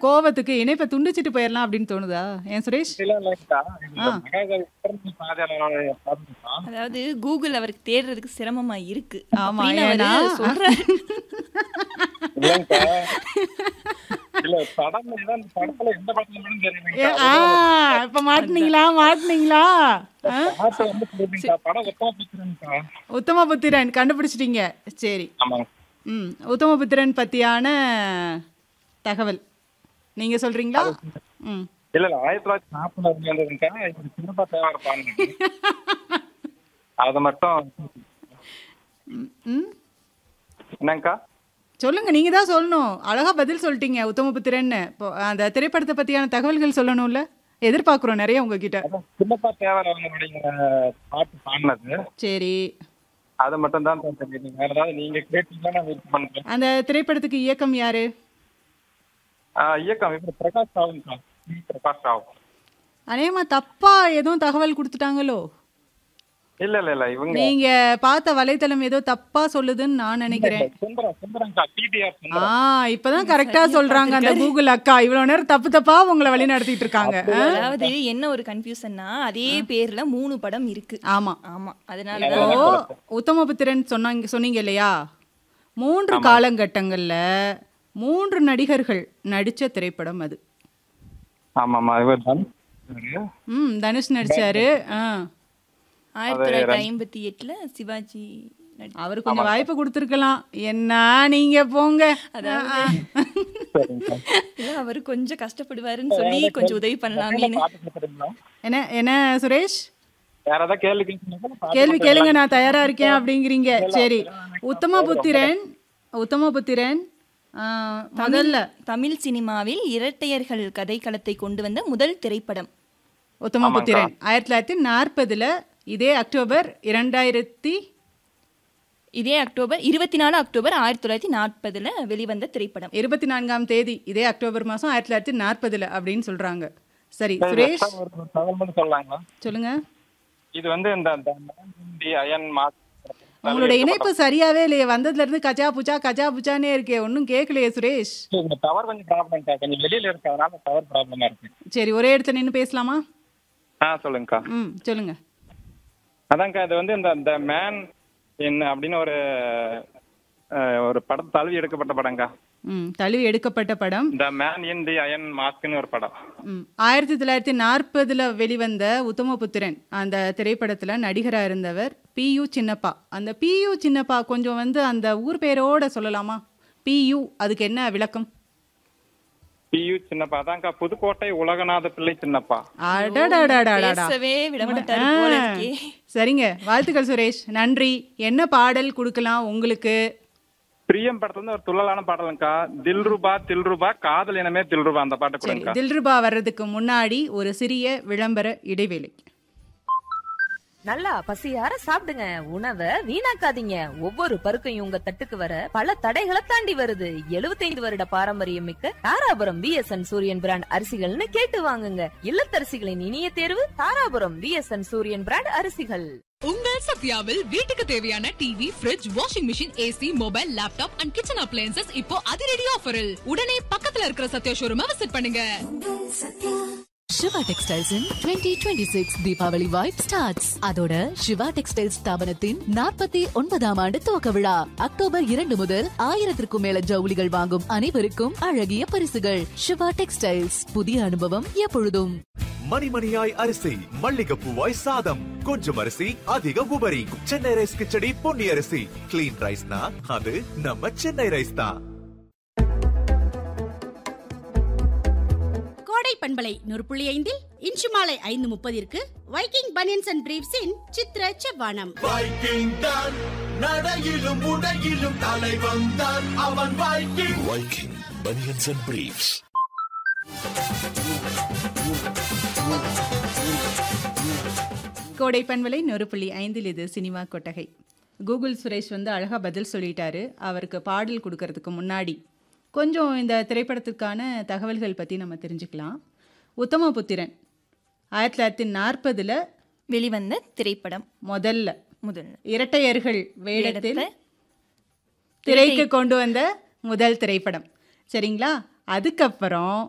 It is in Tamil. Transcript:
கோவத்துக்கு இணைப்பை துண்டிச்சிட்டு போயிடலாம் அப்படின்னு தோணுதா ஏன் சுரேஷ் இல்ல இல்லைங்கக்கா ஆ. இந்த மகாகவி பிறந்த பாதையாளர் பாத்துக்கா அதாவது கூகுள் அவருக்கு தேடுறதுக்கு சிரமமா இருக்கு ஆமா, அப்படின்னு அவரு ஏன்னா- சொல்றாரு இல்லைங்கக்கா இல்ல படம் ஏதோ அந்த படத்துல எந்த படத்துல மட்டும் ஏ, தெரியுதுங்கக்கா ஆ இப்ப மாட்டினீங்களா மாட்டினீங்களா ஆ? பாட்டு வந்து சொல்லுங்கக்கா படம் ஒத்தமா பிடிச்சிருங்கக்கா உத்தமபுத்திரன் கண்டுபிடிச்சிட்டீங்க சரி ஆமாங்க ம் உத்தமபுத்திரன் பத்தியான தகவல் நீங்க சொல்றீங்களா ம் இல்ல இல்ல ஆயிரத்தி தொள்ளாயிரத்தி நாற்பதுல இருந்ததுங்கக்கா இப்ப சின்னப்பா தேவார பாருங்க அதை மட்டும் ம், ம் என்னங்கக்கா சொல்லுங்க நீங்க தான் சொல்லணும் அழகா பதில் சொல்லிட்டீங்க உத்தமபுத்திரன்னு இப்போ அந்த திரைப்படத்தை பத்தியான தகவல்கள் சொல்லணும்ல எதிர்பார்க்குறோம் நிறைய உங்ககிட்ட அதான் சின்னப்பா தேவார அவங்களுடைய பாட்டு பாடினது சரி அதை மட்டும் தான் தெரியும் வேற ஏதாவது நீங்க கேட்டீங்கன்னா நான் வெயிட் பண்றேன் அந்த திரைப்படத்துக்கு இயக்கம் யாரு ஆ, இயக்கம் இவர் பிரகாஷ் ராவுங்கக்கா சி பிரகாஷ் ராவ் அநேகமா தப்பா எதுவும் தகவல் கொடுத்துட்டாங்களோ இல்ல இல்ல இல்ல இவங்க நீங்க பார்த்த வலைத்தளம் ஏதோ தப்பா சொல்லுதுன்னு நான் நினைக்கிறேன் சுந்தரம் சுந்தரங்கா டிடிஆர் ஆ சுந்தரம் இப்பதான் கரெக்டா சொல்றாங்க அந்த கூகுள் அக்கா இவ்வளவு நேரம் தப்பு தப்பா உங்களை வழி நடத்திட்டு இருக்காங்க ஆ? அதாவது என்ன ஒரு கன்ஃபியூஷன்னா அதே பேர்ல மூணு படம் இருக்கு ஆமா ஆமா அதனால இப்போ உத்தமபுத்திரன் சொன்னாங்க சொன்னீங்க இல்லையா மூன்று காலகட்டங்கள்ல மூன்று நடிகர்கள் நடிச்ச திரைப்படம் அது ஆமாமா இவர் தான் ம் தனுஷ் நடிச்சாரு ஆ ஆயிரத்தி தொள்ளாயிரத்தி ஐம்பத்தி எட்டுல சிவாஜி நடி- அவர் கொஞ்சம் வாய்ப்பு கொடுத்துருக்கலாம் என்ன நீங்க போங்க சரிங்கக்கா இல்ல அவர் கொஞ்சம் கஷ்டப்படுவாருன்னு சொல்லி கொஞ்சம் உதவி பண்ணலாமேன்னு பாட்டு கேட்குறீங்களா என்ன என்ன சுரேஷ் வேற ஏதாவது கேள்வி கேட்கணுங்களா கேள்வி கேளுங்க நான் தயாரா இருக்கேன் அப்படிங்கிறீங்க சரி உத்தமபுத்திரன் உத்தமபுத்திரன் ஆ, முதல்ல தமிழ் சினிமாவில் இரட்டையர்கள் கதைக்களத்தை கொண்டு வந்த முதல் திரைப்படம் உத்தமபுத்திரன் ஆயிரத்தி தொள்ளாயிரத்தி நாற்பதுல இதே அக்டோபர் இரண்டாயிரத்தி இதே அக்டோபர் இருபத்தி நாலு அக்டோபர் ஆயிரத்தி தொள்ளாயிரத்தி நாற்பதுல வெளிவந்த திரைப்படம் இருபத்தி நான்காம் தேதி இதே அக்டோபர் மாதம் ஆயிரத்தி தொள்ளாயிரத்தி நாற்பதுல அப்படின்னு சொல்றாங்க சரி சுரேஷ் ஒரு தகவல் மட்டும் சொல்லலாங்களா சொல்லுங்க இது வந்து இந்த இந்த தி அயன் மார்க் உங்களோட இணைப்பு சரியாவே இல்லையே வந்ததுல இருந்து கஜா புச்சா கஜா புச்சானே இருக்கே ஒன்றும் கேட்கலையே சுரேஷ் இந்த டவர் கொஞ்சம் ப்ராப்ளம்க்கா கொஞ்சம் வெளியில இருக்கு அதனால டவர் ப்ராப்ளமா இருக்கு சரி ஒரே இடத்துல நின்று பேசலாமா ஆ சொல்லுங்கக்கா ம் சொல்லுங்க அதான்க்கா இது வந்து இந்த இந்த மேன் என்ன அப்படின்னு ஒரு அஹ், ஒரு படம் தழுவி எடுக்கப்பட்ட படம்க்கா ம் தழுவி எடுக்கப்பட்ட படம் the man in the iron மாஸ்க்னு ஒரு படம் ம் ஆயிரத்தி தொள்ளாயிரத்தி நாற்பதுல வெளிவந்த உத்தமபுத்திரன் அந்த திரைப்படத்துல நடிகரா இருந்தவர் பியு சின்னப்பா அந்த பியு சின்னப்பா கொஞ்சம் வந்து அந்த ஊர் பேரோட சொல்லலாமா பியு அதுக்கு என்ன விளக்கம் பியு சின்னப்பா அதான்க்கா புதுக்கோட்டை உலகநாத பிள்ளை சின்னப்பா அடடடடடடா. பேசவே விட மாட்டாரு ஆ, போல இருக்கே சரிங்க வாழ்த்துக்கள் சுரேஷ் நன்றி என்ன பாடல் கொடுக்கலாம் உங்களுக்கு பிரியம் படத்துல இருந்து ஒரு துள்ளலான பாடலுங்கக்கா தில்ருபா தில்ருபா காதல் இனமே தில்ருபா அந்த பாட்டு சரி கொடுங்கக்கா தில்ருபா வர்றதுக்கு முன்னாடி ஒரு சிறிய விளம்பர இடைவேளை நல்லா பசியார சாப்பிடுங்க உணவை வீணாக்காதீங்க ஒவ்வொரு பருக்கையும் உங்க தட்டுக்கு வர பல தடைகளை தாண்டி வருது 75 வருட பாரம்பரியம் மிக்க தாராபுரம் விஎஸ்என் சூரியன் பிராண்ட் அரிசிகள்னு கேட்டு வாங்குங்க இல்லத்தரசிகளின் இனிய தேர்வு தாராபுரம் விஎஸ்என் சூரியன் பிராண்ட் அரிசிகள் உங்கள் சத்யாவில் வீட்டுக்கு தேவையான TV fridge washing machine AC mobile laptop and kitchen appliances இப்போ அதிரடி ஆஃபரில் உடனே பக்கத்துல இருக்கிற சத்யா ஷோரூமை விசிட் பண்ணுங்க Siva textiles twenty twenty six Deepavali vibe starts அதோட சிவா டெக்ஸ்டைல்ஸ் ஸ்தாபனத்தின் நாற்பத்தி ஒன்பதாம் ஆண்டு துவக்க விழா அக்டோபர் இரண்டு முதல் ஆயிரத்திற்கும் மேல ஜவுளிகள் வாங்கும் அனைவருக்கும் அழகிய பரிசுகள் சிவா டெக்ஸ்டைல்ஸ் புதிய அனுபவம் எப்பொழுதும் மணிமணியாய் அரிசி மல்லிகைப்பூவாய் சாதம் கொஞ்சம் அரிசி அதிக உபரி சென்னை ரைஸ் கிச்சடி பொன்னி அரிசி கிளீன் ரைஸ்னா அது நம்ம சென்னை ரைஸ் தான் கோடை பண்பலை நூறு புள்ளி ஐந்தில் இன்று மாலை ஐந்து முப்பதிற்கு வைக்கிங் பனியன்ஸ் அண்ட் பிரீவ்ஸின் சித்ர செவ்வானம் வைக்கிங் தான் நடையிலும் உடையிலும் தலை வந்தான் அவன் Viking Viking banians and briefs கோடை பண்பலை நூறு புள்ளி ஐந்தில் இது சினிமா கொட்டகை கூகுள் சுரேஷ் வந்து அழகாக பதில் சொல்லிட்டாரு அவருக்கு பாடல் கொடுக்கறதுக்கு முன்னாடி கொஞ்சம் இந்த திரைப்படத்துக்கான தகவல்கள் பற்றி நம்ம தெரிஞ்சுக்கலாம் உத்தமபுத்திரன் ஆயிரத்தி தொள்ளாயிரத்தி நாற்பதில் வெளிவந்த திரைப்படம் முதல்ல முதல் இரட்டையர்கள் வேடத்தில் வேடத்துல திரைக்கு கொண்டு வந்த முதல் திரைப்படம் சரிங்களா அதுக்கப்புறம்